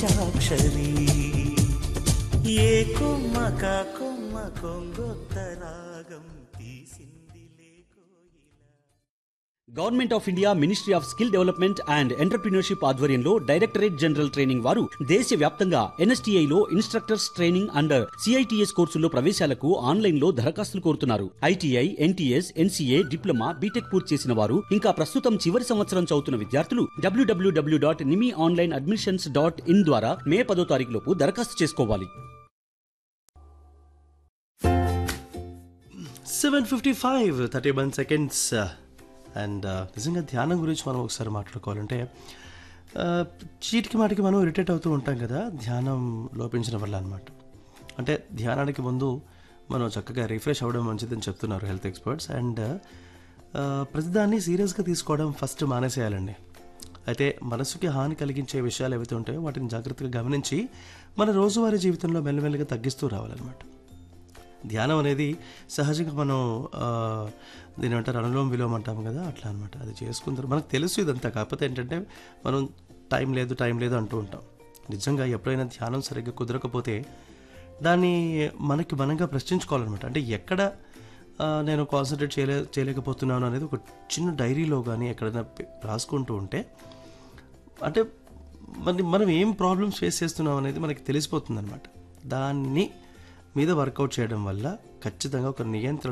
పంచాక్షరి ఏ కొమ్మక కొమ్మ కొంగొత్త రాగం తీసింది government of India ministry of skill development and entrepreneurship ఆధ్వర్యంలో డైరెక్టరేట్ జనరల్ ట్రైనింగ్ వారు దేశవ్యాప్తంగా ఎన్ఎస్టీఐ లో ఇన్స్ట్రక్టర్స్ ట్రైనింగ్ అండర్ సిఐటిఎస్ కోర్సుల్లో ప్రవేశాలకు ఆన్లైన్ లో దరఖాస్తులు కోరుతున్నారు ITI NTS NCA diploma B Tech పూర్తి చేసిన వారు ఇంకా ప్రస్తుతం చివరి సంవత్సరం చదువుతున్న విద్యార్థులు WWW dot NIMI online admissions dot in ద్వారా మే పదో తారీఖు లోపు దరఖాస్తు చేసుకోవాలి seven fifty five thirty one seconds and నిజంగా ధ్యానం గురించి మనం ఒకసారి మాట్లాడుకోవాలంటే uh, చీటికి మాటికి మనం ఇరిటేట్ అవుతూ ఉంటాం కదా ధ్యానం లోపించడం వల్ల అనమాట అంటే ధ్యానానికి ముందు మనం చక్కగా రిఫ్రెష్ అవ్వడం మంచిదని చెప్తున్నారు హెల్త్ ఎక్స్పర్ట్స్ అండ్ ప్రతిదాన్ని సీరియస్గా తీసుకోవడం ఫస్ట్ మానేసేయాలండి అయితే మనసుకి హాని కలిగించే విషయాలు ఏవైతే ఉంటాయో వాటిని జాగ్రత్తగా గమనించి మన రోజువారీ జీవితంలో మెల్లమెల్లగా తగ్గిస్తూ రావాలన్నమాట ధ్యానం అనేది సహజంగా మనం ఆ, దీని అంటారు అనులోమ విలోమ అంటాం కదా అట్లా అనమాట అది చేసుకున్న తర్వాత మనకు తెలుసు ఇదంతా కాకపోతే ఏంటంటే మనం టైం లేదు టైం లేదు అంటూ ఉంటాం నిజంగా ఎప్పుడైనా ధ్యానం సరిగ్గా కుదరకపోతే దాన్ని మనకి మనంగా ప్రశ్నించుకోవాలన్నమాట అంటే ఎక్కడ ఆ, నేను కాన్సన్ట్రేట్ చేయలే చేయలేకపోతున్నాను అనేది ఒక చిన్న డైరీలో కానీ ఎక్కడైనా పె- రాసుకుంటూ ఉంటే అంటే మరి మనం ఏం ప్రాబ్లమ్స్ ఫేస్ చేస్తున్నాం అనేది మనకి తెలిసిపోతుంది అనమాట దాన్ని మీద వర్కౌట్ చేయడం వల్ల ఖచ్చితంగా ఒక నియంత్రణ